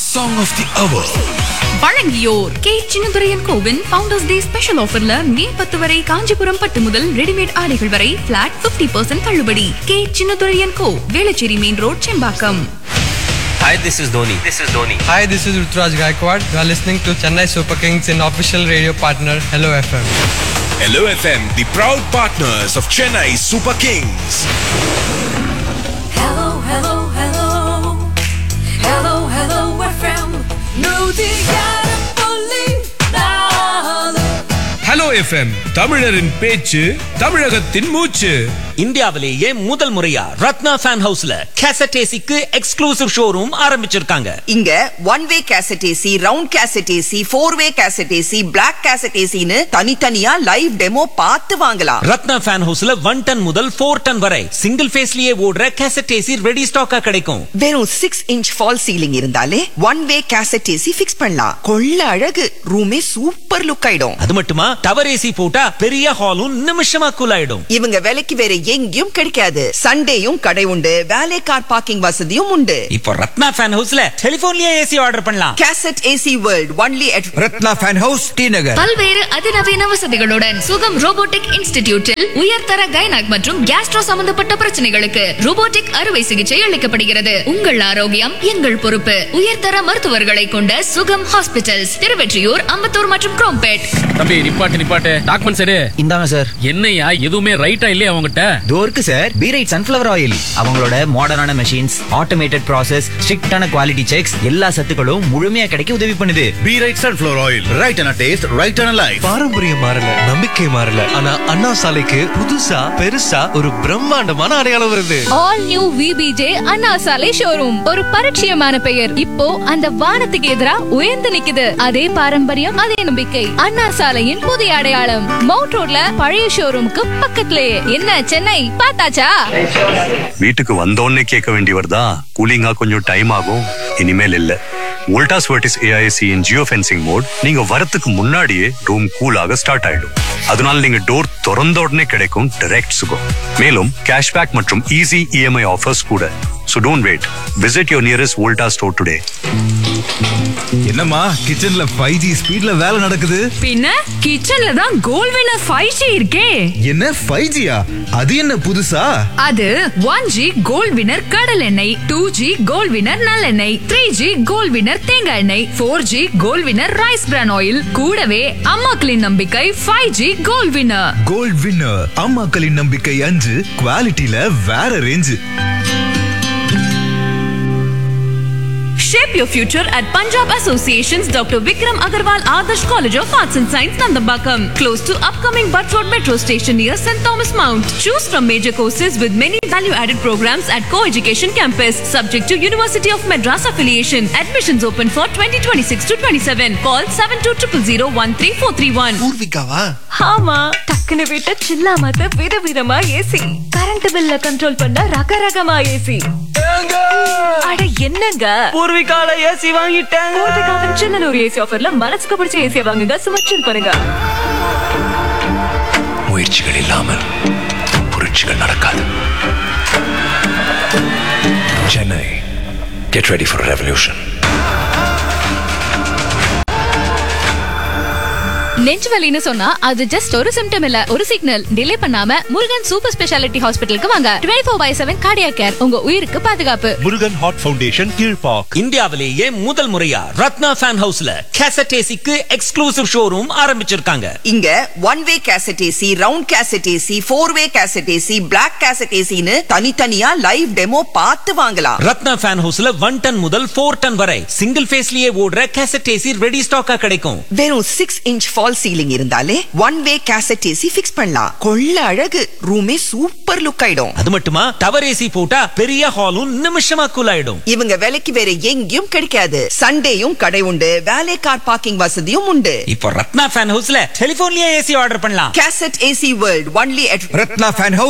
Song of the Hour. வழங்கியோர் K Chinnadurayan கோவின் founders day special ஆஃபர்ல மே பத்து வரை காஞ்சிபுரம் பட்டு முதல் ரெடிமேட் ஆடைகள் வரை பிளாட் 50% பர்சன்ட் தள்ளுபடி K Chinnadurayan Co Velachery main road Sembakkam Hi, this is Dhoni. This is Dhoni. Hi, this is Rutraj Gaikwad. You are listening to Chennai Super Kings in official radio partner Hello FM. Hello FM, the proud partners of Chennai Super Kings. Hello, hello, hello. Hello, hello, FM. நூத்தியாறு புள்ளி நாலு. Hello FM, தமிழரின் பேச்சு தமிழகத்தின் மூச்சு இந்தியாவிலேயே முதல் முறையா ரத்னா ஃபேன் ஹவுஸ்ல கேசட் ஏசிக்கு எக்ஸ்க்ளூசிவ் ஷோரூம் ஆரம்பிச்சிருக்காங்க இங்க one way cassette AC round cassette AC four way cassette AC black cassette ஏசின்னு தனித்தனியா லைவ் டெமோ பார்த்து வாங்கலாம் ரத்னா ஃபேன் ஹவுஸ்ல ஒன் டன் முதல் ஃபோர் டன் வரை சிங்கிள் ஃபேஸ்லயே ஓடுற கேசட் ஏசி ரெடி ஸ்டாக்கா கிடைக்கும் வெறும் சிக்ஸ் இன்ச் ஃபால் சீலிங் இருந்தாலே one way cassette AC fix பண்ணலாம் கொள்ள அழகு ரூமே சூப்பர் லுக் ஆயிடும் அது மட்டுமா டவர் ஏசி போட்டா பெரிய ஹாலும் நிமிஷமா கூல் ஆயிடும் இவங்க விலைக்கு வேற எங்கேயும் கிடைக்காது சண்டேயும் கடை உண்டு வேலை கார் பார்க்கிங் வசதியும் உண்டு இப்போ ரத்னா ஃபேன் ஹவுஸ்ல டெலிபோன்லயே ஏசி ஆர்டர் பண்ணலாம் cassette AC world only at Ratna fan house T Nagar பல்வேறு அதிநவீன வசதிகளுடன் சுகம் ரோபோட்டிக் இன்ஸ்டிடியூட்டில் உயர்தர கைனக் மற்றும் கேஸ்ட்ரோ சம்பந்தப்பட்ட பிரச்சனைகளுக்கு ரோபோட்டிக் அறுவை சிகிச்சை அளிக்கப்படுகிறது உங்கள் ஆரோக்கியம் எங்கள் பொறுப்பு உயர்தர மருத்துவர்களை கொண்ட சுகம் ஹாஸ்பிட்டல்ஸ் திருவெற்றியூர் அம்பத்தூர் மற்றும் குரோம்பேட் தம்பி நிப்பாட்டு நிப்பாட்டு டாக்குமெண்ட்ஸ் எடு இந்தாங்க சார் என்னையா எதுவுமே ரைட்டா இல்லையா அவங்ககிட்ட இதோ இருக்கு sir B right sunflower oil அவங்களோட மாடர்னான மெஷின்ஸ் ஆட்டோமேட்டட் ப்ராசஸ் ஸ்ட்ரிக்டான குவாலிட்டி செக்ஸ் எல்லா சத்துக்களும் முழுமையா கிடைக்க உதவி பண்ணுது B right sunflower oil right and taste right and life பாரம்பரியம் மாறல நம்பிக்கை மாறல ஆனா அண்ணா சாலைக்கு புதுசா பெருசா ஒரு பிரம்மாண்டமான அடையாளம் வருது ஆல் நியூ விபிஜே அண்ணா சாலை ஷோரூம் ஒரு பரிச்சயமான பெயர் இப்போ அந்த வானத்துக்கு எதிரா உயர்ந்து நிக்குது அதே பாரம்பரியம் அதே நம்பிக்கை அண்ணா சாலையின் புதிய அடையாளம் மவுண்ட் ரோட்ல பழைய ஷோரூமுக்கு பக்கத்துலயே என்ன சென்னை பார்த்தாச்சா வீட்டுக்கு வந்தோடனே கேட்க வேண்டியவர் தான் கூலிங்கா கொஞ்சம் டைம் ஆகும் இனிமேல் இல்ல Voltas Vertis AIC in geo fencing mode நீங்க வரத்துக்கு முன்னாடியே ரூம் கூலாக ஸ்டார்ட் ஆயிடும் அதனால நீங்க டோர் திறந்த உடனே கிடைக்கும் டைரக்ட் சுகம் மேலும் கேஷ்பேக் மற்றும் ஈஸி இஎம்ஐ ஆஃபர்ஸ் கூட so don't wait visit your nearest Volta store today என்னம்மா கிச்சன்ல ஃபைவ் ஜி ஸ்பீட்ல வேலை நடக்குது பின்ன கிச்சன்ல தான் கோல் வினர் ஃபைவ் ஜி இருக்கே என்ன ஃபைவ் ஜியா அது என்ன புதுசா அது ஒன் ஜி கோல்ட் வினர் கடல் எண்ணெய் டூ ஜி கோல்ட் வினர் நல்லெண்ணெய் த்ரீ ஜி கோல்ட் வினர் தேங்காய் எண்ணெய் four G gold winner rice bran oil கூடவே அம்மாக்களின் நம்பிக்கை five G gold winner gold winner அம்மாக்களின் நம்பிக்கை அஞ்சு குவாலிட்டியில வேற range Shape your future at Punjab Association's Dr. Vikram Agarwal Adarsh College of Arts and Science, Nandambakam, close to upcoming Butt Road Metro Station near St. Thomas Mount. Choose from major courses with many value-added programs at co-education campus, subject to University of Madras affiliation. Admissions open for 2026 to 27. Call 7200 பூர்விகாவா ஆமா டக்குனு விட்ட சில்லாமத்த விதவிதமா AC current பில்ல control பண்ண ரகரகமா AC அட என்னங்க பூர்விகால AC வாங்கிட்டேன் பூர்விகாவின் சின்னனூர் ஏசி ஆஃபர்ல மனசுக்கு பிடிச்ச ஏசியை வாங்குங்க சுமச்சல் பண்ணுங்க முயற்சிகள் இல்லாமல் புரட்சிகள் நடக்காது Chennai get ready for revolution நெஞ்சு வலின்னு சொன்னா அது ஜஸ்ட் ஒரு சிம்டம் இல்ல ஒரு சிக்னல் டிலே பண்ணாம முருகன் சூப்பர் ஸ்பெஷாலிட்டி ஹாஸ்பிட்டலுக்கு வாங்க twenty four by seven Cardia care உங்க உயிருக்கு பாதுகாப்பு முருகன் ஹாட் ஃபவுண்டேஷன் கீழ்பாக் இந்தியாவிலேயே முதல் முறையா ரத்னா ஃபேன் ஹவுஸ்ல கேசட் ஏசிக்கு எக்ஸ்க்ளூசிவ் ஷோரூம் ஆரம்பிச்சிருக்காங்க இங்க one way cassette AC round cassette AC four way cassette AC black cassette ஏசின்னு தனித்தனியா லைவ் டெமோ பார்த்து வாங்கலாம் ரத்னா ஃபேன் ஹவுஸ்ல ஒன் டன் முதல் ஃபோர் டன் வரை சிங்கிள் ஃபேஸ்லயே ஓடுற கேசட் ஏசி ரெடி ஸ்டாக்கா கிடைக்கும் வெறும் சிக்ஸ் இன்ச் ஃபால் சீலிங் இருந்தாலே one way cassette AC fix பண்ணலாம் கொள்ள அழகு ரூமே சூப்பர் லுக் ஆயிடும் அது மட்டுமா டவர் ஏசி போட்டா பெரிய ஹாலும் நிமிஷமா கூல் ஆயிடும் இவங்க விலைக்கு வேற எங்கேயும் கிடைக்காது சண்டேயும் கடை உண்டு வேலை கார் பார்க்கிங் வசதியும் உண்டு இப்போ ரத்னா ஃபேன் ஹவுஸ்ல டெலிபோன்லயே ஏசி ஆர்டர் பண்ணலாம் cassette AC world only at Ratna fan house